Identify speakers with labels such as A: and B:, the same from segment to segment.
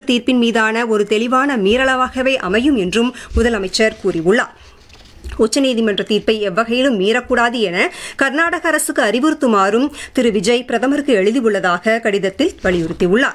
A: தீர்ப்பின் மீதான ஒரு தெளிவான மீறலாகவே அமையும் என்றும் முதலமைச்சர் கூறியுள்ளார் உச்சநீதிமன்ற தீர்ப்பை எவ்வகையிலும் மீறக்கூடாது என கர்நாடக அரசுக்கு அறிவுறுத்துமாறும் திரு விஜய் பிரதமருக்கு எழுதியுள்ளதாக கடிதத்தில் வலியுறுத்தியுள்ளார்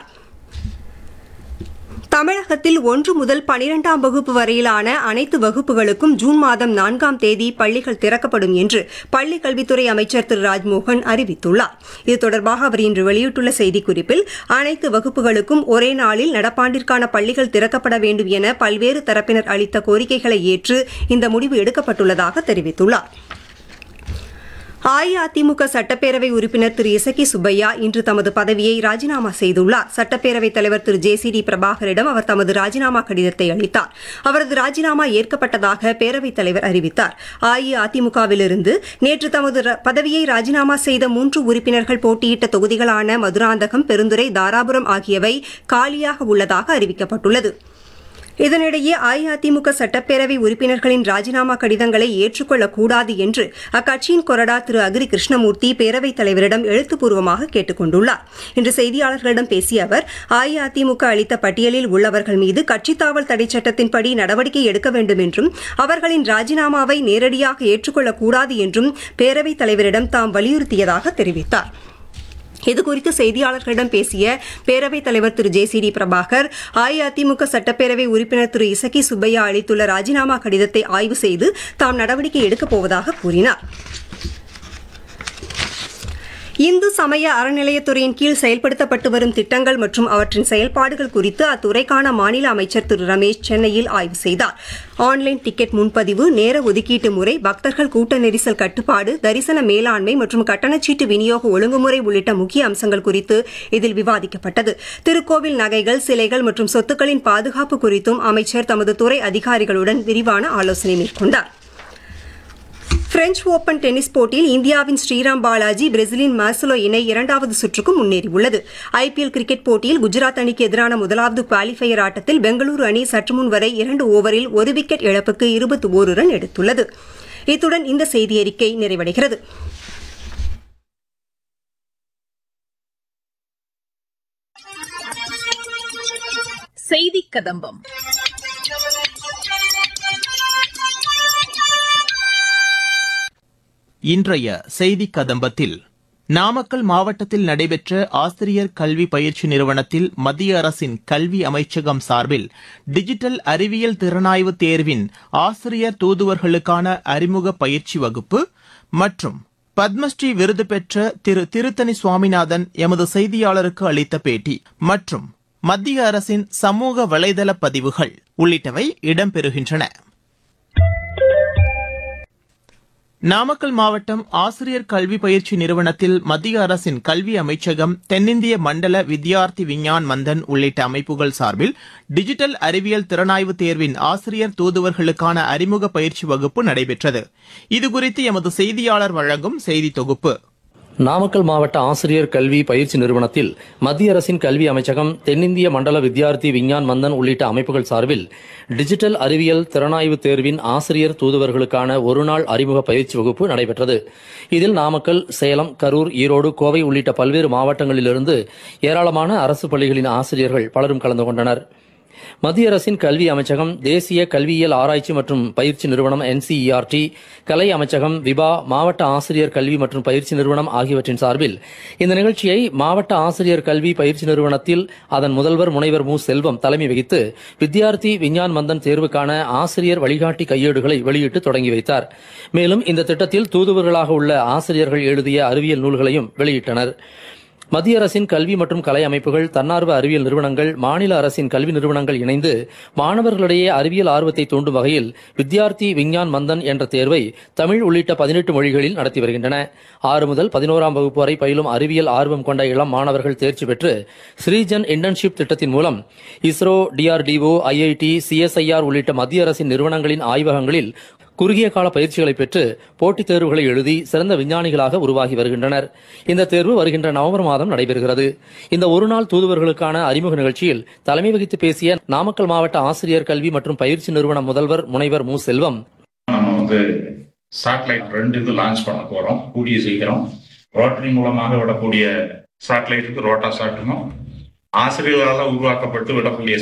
A: தமிழகத்தில் ஒன்று முதல் பனிரெண்டாம் வகுப்பு வரையிலான அனைத்து வகுப்புகளுக்கும் ஜூன் மாதம் நான்காம் தேதி பள்ளிகள் திறக்கப்படும் என்று பள்ளிக் கல்வித்துறை அமைச்சர் திரு ராஜ்மோகன் அறிவித்துள்ளார் இது தொடர்பாக அவர் இன்று வெளியிட்டுள்ள செய்திக்குறிப்பில் அனைத்து வகுப்புகளுக்கும் ஒரே நாளில் நடப்பாண்டிற்கான பள்ளிகள் திறக்கப்பட வேண்டும் என பல்வேறு தரப்பினர் அளித்த கோரிக்கைகளை ஏற்று இந்த முடிவு எடுக்கப்பட்டுள்ளதாக தெரிவித்துள்ளார் அஇஅதிமுக சட்டப்பேரவை உறுப்பினர் திரு இசக்கி சுப்பையா இன்று தமது பதவியை ராஜினாமா செய்துள்ளார் சட்டப்பேரவைத் தலைவர் திரு ஜே சி டி பிரபாகரிடம் அவர் தமது ராஜினாமா கடிதத்தை அளித்தார் அவரது ராஜினாமா ஏற்கப்பட்டதாக பேரவைத் தலைவர் அறிவித்தார் அஇஅதிமுகவிலிருந்து நேற்று தமது ர- பதவியை ராஜினாமா செய்த மூன்று உறுப்பினர்கள் போட்டியிட்ட தொகுதிகளான மதுராந்தகம் பெருந்துறை தாராபுரம் ஆகியவை காலியாக உள்ளதாக அறிவிக்கப்பட்டுள்ளது இதனிடையே அஇஅதிமுக சட்டப்பேரவை உறுப்பினர்களின் ராஜினாமா கடிதங்களை ஏற்றுக்கொள்ளக்கூடாது என்று அக்கட்சியின் கொறடா திரு அகிரி கிருஷ்ணமூர்த்தி பேரவைத் தலைவரிடம் எழுத்துப்பூர்வமாக கேட்டுக் கொண்டுள்ளார் இன்று செய்தியாளர்களிடம் பேசிய அவர் அஇஅதிமுக அளித்த பட்டியலில் உள்ளவர்கள் மீது கட்சித்தாவல் தடை சட்டத்தின்படி நடவடிக்கை எடுக்க வேண்டும் என்றும் அவர்களின் ராஜினாமாவை நேரடியாக ஏற்றுக்கொள்ளக்கூடாது என்றும் பேரவைத் தலைவரிடம் தாம் வலியுறுத்தியதாக தெரிவித்தார் இதுகுறித்து செய்தியாளர்களிடம் பேசிய பேரவைத் தலைவர் திரு J C D Prabhakar AIADMK சட்டப்பேரவை உறுப்பினர் திரு இசக்கி சுப்பையா அளித்துள்ள ராஜினாமா கடிதத்தை ஆய்வு செய்து தாம் நடவடிக்கை எடுக்கப் போவதாக கூறினார் இந்து சமய அறநிலையத்துறையின் கீழ் செயல்படுத்தப்பட்டு வரும் திட்டங்கள் மற்றும் அவற்றின் செயல்பாடுகள் குறித்து அத்துறைக்கான மாநில அமைச்சர் திரு ரமேஷ் சென்னையில் ஆய்வு செய்தார் ஆன்லைன் டிக்கெட் முன்பதிவு நேர ஒதுக்கீட்டு முறை பக்தர்கள் கூட்ட நெரிசல் கட்டுப்பாடு தரிசன மேலாண்மை மற்றும் கட்டணச்சீட்டு விநியோக ஒழுங்குமுறை உள்ளிட்ட முக்கிய அம்சங்கள் குறித்து இதில் விவாதிக்கப்பட்டது திருக்கோவில் நகைகள் சிலைகள் மற்றும் சொத்துக்களின் பாதுகாப்பு குறித்தும் அமைச்சர் தமது துறை அதிகாரிகளுடன் விரிவான ஆலோசனை மேற்கொண்டார் பிரெஞ்ச் ஓபன் டென்னிஸ் போட்டியில் இந்தியாவின் ஸ்ரீராம் பாலாஜி பிரேசிலின் மார்சலோ இணை இரண்டாவது சுற்றுக்கு முன்னேறியுள்ளது ஐபிஎல் கிரிக்கெட் போட்டியில் குஜராத் அணிக்கு எதிரான முதலாவது குவாலிஃபயர் ஆட்டத்தில் பெங்களூரு அணி சற்று முன் வரை இரண்டு ஓவரில் ஒரு விக்கெட் இழப்புக்கு இருபத்தி ஓரு ரன் எடுத்துள்ளது இத்துடன் இந்த செய்தியறிக்கை நிறைவடைகிறது
B: செய்தி கதம்பம்
C: இன்றைய செய்தி கதம்பத்தில் நாமக்கல் மாவட்டத்தில் நடைபெற்ற ஆசிரியர் கல்வி பயிற்சி நிறுவனத்தில் மத்திய அரசின் கல்வி அமைச்சகம் சார்பில் டிஜிட்டல் அறிவியல் திறனாய்வு தேர்வின் ஆசிரியர் தூதுவர்களுக்கான அறிமுக பயிற்சி வகுப்பு மற்றும் பத்மஸ்ரீ விருது பெற்ற திரு திருத்தணி சுவாமிநாதன் எமது செய்தியாளருக்கு அளித்த பேட்டி மற்றும் மத்திய அரசின் சமூக வலைதள பதிவுகள் உள்ளிட்டவை இடம்பெறுகின்றன நாமக்கல் மாவட்டம் ஆசிரியர் கல்வி பயிற்சி நிறுவனத்தில் மத்திய அரசின் கல்வி அமைச்சகம் தென்னிந்திய மண்டல வித்யார்த்தி விஞ்ஞான் மந்தன் உள்ளிட்ட அமைப்புகள் சார்பில் டிஜிட்டல் அறிவியல் திறனாய்வு தேர்வின் ஆசிரியர் தூதுவர்களுக்கான அறிமுக பயிற்சி வகுப்பு நடைபெற்றது இதுகுறித்து எமது செய்தியாளர் வழங்கும் செய்தி தொகுப்பு
D: நாமக்கல் மாவட்ட ஆசிரியர் கல்வி பயிற்சி நிறுவனத்தில் மத்திய அரசின் கல்வி அமைச்சகம் தென்னிந்திய மண்டல வித்யார்த்தி விஞ்ஞான் மந்தன் உள்ளிட்ட அமைப்புகள் சார்பில் டிஜிட்டல் அறிவியல் திறனாய்வு தேர்வின் ஆசிரியர் தூதுவர்களுக்கான ஒருநாள் அறிமுக பயிற்சி வகுப்பு நடைபெற்றது இதில் நாமக்கல் சேலம் கரூர் ஈரோடு கோவை உள்ளிட்ட பல்வேறு மாவட்டங்களிலிருந்து ஏராளமான அரசு பள்ளிகளின் ஆசிரியர்கள் பலரும் கலந்து கொண்டனர் மத்திய அரசின் கல்வி அமைச்சகம் தேசிய கல்வியியல் ஆராய்ச்சி மற்றும் பயிற்சி நிறுவனம் என்சிஇஆர்டி கலை அமைச்சகம் விபா மாவட்ட ஆசிரியர் கல்வி மற்றும் பயிற்சி நிறுவனம் ஆகியவற்றின் சார்பில் இந்த நிகழ்ச்சியை மாவட்ட ஆசிரியர் கல்வி பயிற்சி நிறுவனத்தில் அதன் முதல்வர் முனைவர் மு செல்வம் தலைமை வகித்து வித்யார்த்தி விஞ்ஞான் மந்தன் தேர்வுக்கான ஆசிரியர் வழிகாட்டி கையேடுகளை வெளியிட்டு தொடங்கி வைத்தார் மேலும் இந்த திட்டத்தில் தூதுவர்களாக உள்ள ஆசிரியர்கள் எழுதிய அறிவியல் நூல்களையும் வெளியிட்டனர் மத்திய அரசின் கல்வி மற்றும் கலை அமைப்புகள் தன்னார்வ அறிவியல் நிறுவனங்கள் மாநில அரசின் கல்வி நிறுவனங்கள் இணைந்து மாணவர்களிடையே அறிவியல் ஆர்வத்தை தூண்டும் வகையில் வித்யார்த்தி விஞ்ஞான் மந்தன் என்ற தேர்வை தமிழ் உள்ளிட்ட பதினெட்டு மொழிகளில் நடத்தி வருகின்றன ஆறு முதல் பதினோராம் வகுப்பு வரை பயிலும் அறிவியல் ஆர்வம் கொண்ட இளம் மாணவர்கள் தேர்ச்சி பெற்று ஸ்ரீஜன் இன்டர்ன்ஷிப் திட்டத்தின் மூலம் இஸ்ரோ டிஆர்டிஓ ஐஐடி சிஎஸ்ஐஆர் உள்ளிட்ட மத்திய அரசின் நிறுவனங்களின் ஆய்வகங்களில் குறுகிய கால பயிற்சிகளை பெற்று போட்டித் தேர்வுகளை எழுதி சிறந்த விஞ்ஞானிகளாக உருவாகி வருகின்றனர் இந்த தேர்வு வருகின்ற நவம்பர் மாதம் நடைபெறுகிறது இந்த ஒருநாள் தூதுவர்களுக்கான அறிமுக நிகழ்ச்சியில் தலைமை வகித்து பேசிய நாமக்கல் மாவட்ட ஆசிரியர் கல்வி மற்றும் பயிற்சி நிறுவன முதல்வர் முனைவர் மு செல்வம்
E: நம்ம வந்து சேட்டலைட் ரெண்டு இது லான்ச் பண்ண போறோம் கூடிய சீக்கிரம் ரோட்டரி மூலமாக விடக்கூடிய சேட்டலைட்டுக்கு ரோட்டா சாட்டுனும் ஆசிரியர்களால் உருவாக்கப்பட்டு விடக்கூடிய